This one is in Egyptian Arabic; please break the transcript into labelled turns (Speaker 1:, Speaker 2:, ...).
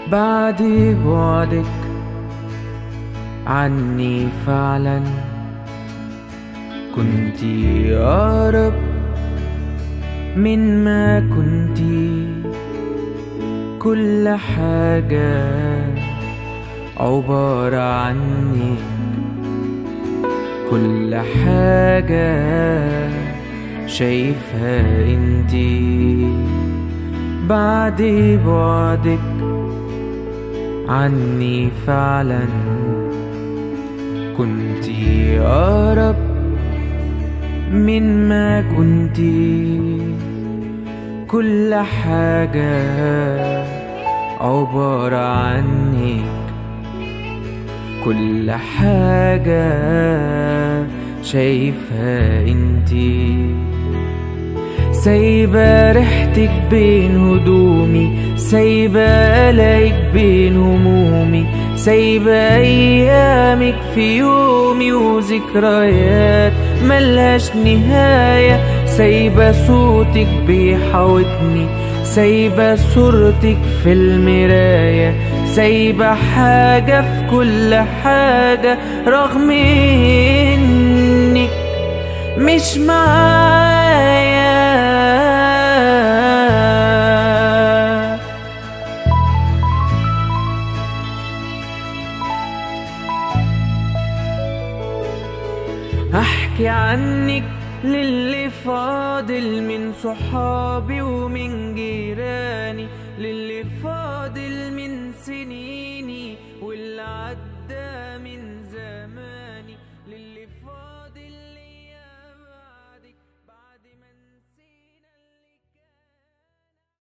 Speaker 1: بعد بعدك عني فعلا كنت أقرب من ما كنت كل حاجة عبارة عنك كل حاجة شايفها انتي بعد بعدك عني فعلا كنت أقرب من ما كنت كل حاجة عبارة عنك كل حاجة شايفها انتي سايبة ريحتك بين هدومي سايبة قلقك بين همومي سايبة أيامك في يومي وذكريات ملهاش نهاية سايبة صوتك بيحاوطني سايبة صورتك في المراية سايبة حاجة في كل حاجة رغم انك مش معايا احكي عنك للي فاضل من صحابي ومن جيراني للي فاضل من سنين